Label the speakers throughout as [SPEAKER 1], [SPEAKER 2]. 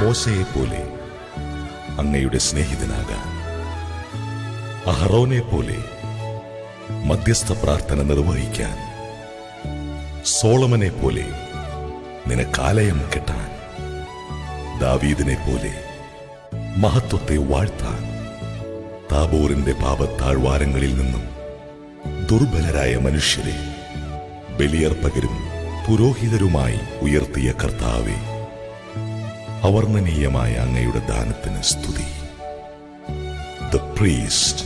[SPEAKER 1] മോശയെ പോലെ അങ്ങയുടെ സ്നേഹിതനാകാൻ അഹറോനെ പോലെ മധ്യസ്ഥ പ്രാർത്ഥന നിർവഹിക്കാൻ സോളമനെ പോലെ നിനക്കാലയം കെട്ടാൻ ദാവീദിനെ പോലെ മഹത്വത്തെ വാഴ്ത്താൻ താബോറിന്റെ പാപത്താഴ്വാരങ്ങളിൽ നിന്നും ദുർബലരായ മനുഷ്യരെ ബലിയർപ്പകരും പുരോഹിതരുമായി ഉയർത്തിയ കർത്താവെ അവർണ്ണനീയമായ അങ്ങയുടെ ദാനത്തിന് സ്തുതി ദ പ്രീസ്റ്റ്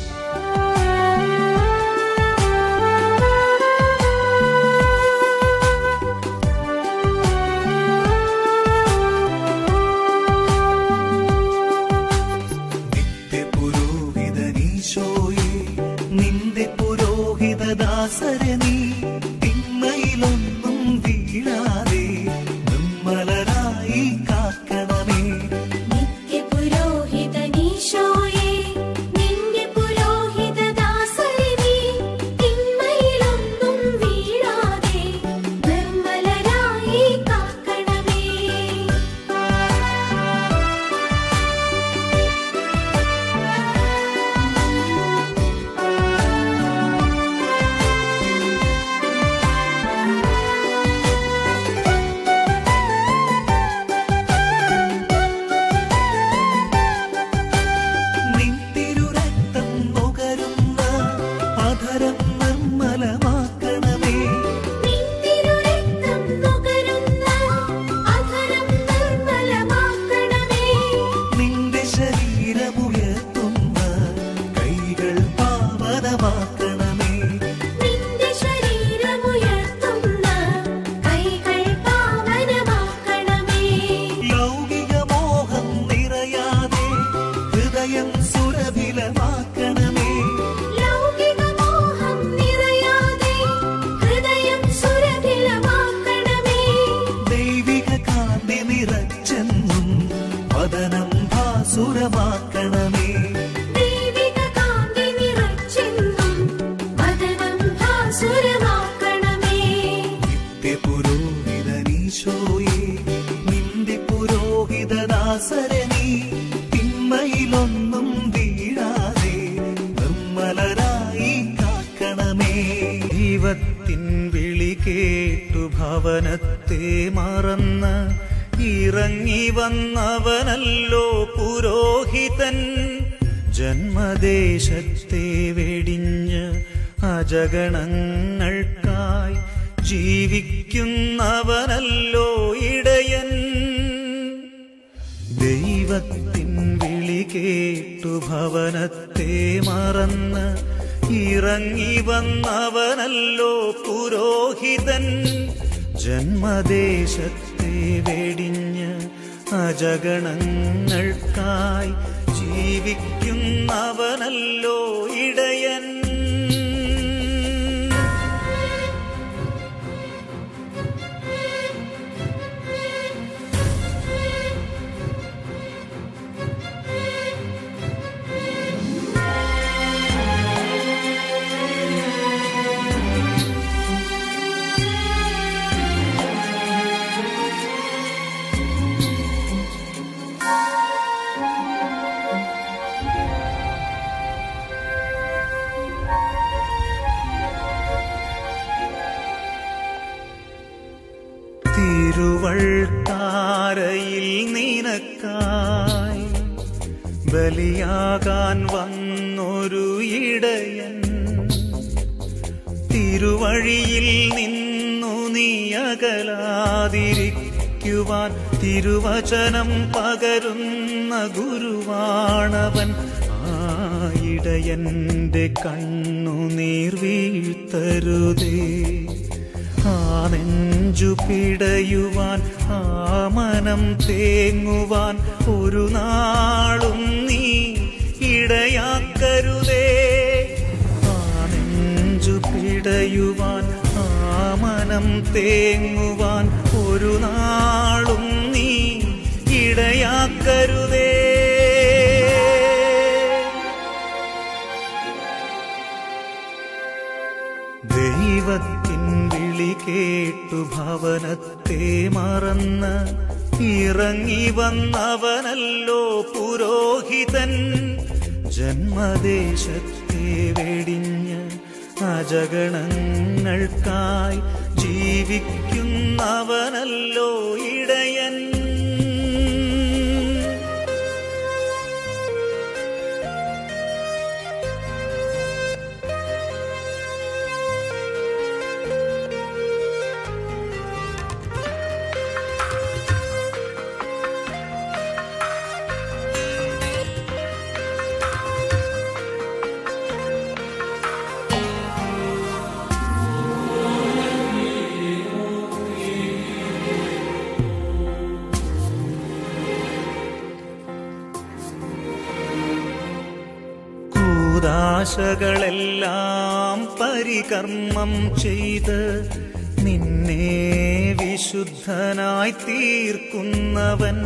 [SPEAKER 2] നിത്യപുരോഹിതനീശോയെ നിന്റെ പുരോഹിതദാസരെ നീ തിന്മയിലൊന്നും വീഴാതെ നിർമ്മലരായി കാക്കണമേ
[SPEAKER 3] നിത്യപുരോഹിതനീശോയേ നിന്റെ പുരോഹിതദാസരെ നീ തിന്മയിലൊന്നും വീഴാതെ നിർമ്മലരായി കാക്കണമേ
[SPEAKER 2] നിൻ തിരുരക്തം നുകരുന്ന അധരം നിർമ്മലമാക്കണമേ
[SPEAKER 3] നിന്തിരുരക്തം നുകരുന്ന അധരം നിർമ്മലമാക്കണമേ
[SPEAKER 2] നിന്റെ ശരീരമുയർത്തുന്ന കൈകൾ പാവനമാക്കണമേ
[SPEAKER 3] നിന്റെ ശരീരമുയർത്തുന്ന കൈകൾ പാവനമാക്കണമേ
[SPEAKER 2] ലൗകിക മോഹം നിറയാതെ ഹൃദയം സുരഭിലമാക്കണമേ
[SPEAKER 3] ലൗകിക മോഹം നിറയാതെ ഹൃദയം സുരഭിലമാക്കണമേ
[SPEAKER 2] ദൈവിക കാന്തി നിറച്ചെന്നും വദനം ഭാസുരമാക്കണമേ
[SPEAKER 3] ദൈവിക കാന്തി നിറച്ചെന്നും വദനം ഭാസുരമാക്കണമേ
[SPEAKER 2] നിത്യപുരോഹിതനീശോയെ നിന്റെ പുരോഹിതദാസരെ നീ തിന്മയിലൊന്നും വീഴാതെ നിർമ്മലരായി കാക്കണമേ ദൈവത്തിൻ വിളി കേട്ടു ഭവനത്തെ മറന്ന് ഇറങ്ങി വന്നവനല്ലോ പുരോഹിതൻ ജന്മദേശത്തെ വെടിഞ്ഞ് അജഗണങ്ങൾക്കായി ജീവിക്കുന്നവനല്ലോ ഇടയൻ ദൈവത്തിൻ വിളി കേട്ടു ഭവനത്തെ മറന്ന് ഇറങ്ങി വന്നവനല്ലോ പുരോഹിതൻ ജന്മദേശത്തെ വെടിഞ്ഞ് അജഗണങ്ങൾക്കായി ജീവിക്കുന്നവനല്ലോ ഇടയൻ തിരുവൾത്താരയിൽ നിനക്കായി ബലിയാകാൻ വന്നൊരു ഇടയൻ തിരുവഴിയിൽ നിന്നു നീ അകലാതിരിക്കുവാൻ തിരുവചനം പകരുന്ന ഗുരുവാണവൻ ആ ഇടയന്റെ കണ്ണുനീർ വീഴ്ത്തരുതേ ആ നെഞ്ചു പിടയുവാൻ ആ മനം തേങ്ങുവാൻ ഒരു നാളും നീ ഇടയാക്കരുതേ ആ നെഞ്ചു പിടയുവാൻ ആ മനം തേങ്ങുവാൻ ഒരു നാളും നീ ഇടയാക്കരുതേ ദൈവത്തിൻ വിളി കേട്ടു ഭവനത്തെ മറന്ന് ഇറങ്ങി വന്നവനല്ലോ പുരോഹിതൻ ജന്മദേശത്തെ വെടിഞ്ഞ് അജഗണങ്ങൾക്കായി ജീവിക്കുന്നവനല്ലോ ഇടയൻ കൂതാശകളെല്ലാം പരികർമ്മം ചെയ്ത് നിന്നെ വിശുദ്ധനായി തീർക്കുന്നവൻ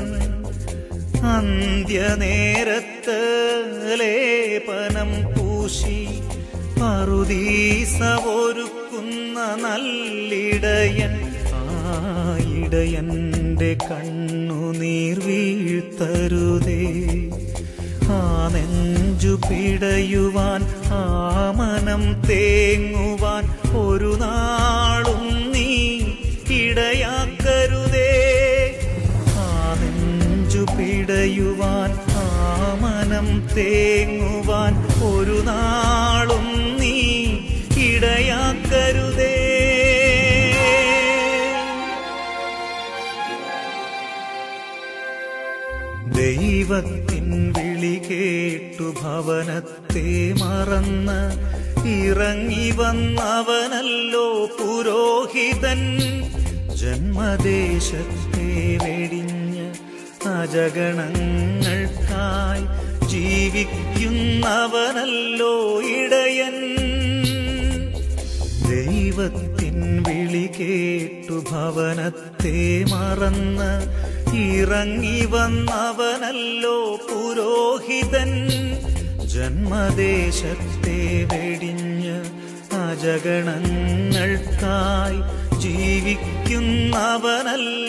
[SPEAKER 2] അന്ത്യനേരത്ത് ലേപനം പൂശി പറുദീസ ഒരുക്കുന്ന നല്ലിടയൻ ആയിടയന്റെ കണ്ണുനീർ വീഴ്ത്തരുതേ ആ നെഞ്ചു പിടയുവാൻ ആ മനം തേങ്ങുവാൻ ഒരു നാളും നീ ഇടയാക്കരുതേ ആ നെഞ്ചു പിടയുവാൻ ആ മനം തേങ്ങുവാൻ ഒരു നാളും നീ ഇടയാക്കരുതേ ദൈവത്തിൻ വിളി കേട്ടു ഭവനത്തെ മറന്ന് ഇറങ്ങി വന്നവനല്ലോ പുരോഹിതൻ ജന്മദേശത്തെ വെടിഞ്ഞ് അജഗണങ്ങൾക്കായി ജീവിക്കുന്നവനല്ലോ ഇടയൻ ദൈവത്തിൻ വിളി കേട്ടു ഭവനത്തെ മറന്ന് ഇറങ്ങി വന്നവനല്ലോ പുരോഹിതൻ ജന്മദേശത്തെ വെടിഞ്ഞ് അജഗണങ്ങൾക്കായി ജീവിക്കുന്നവനല്ലോ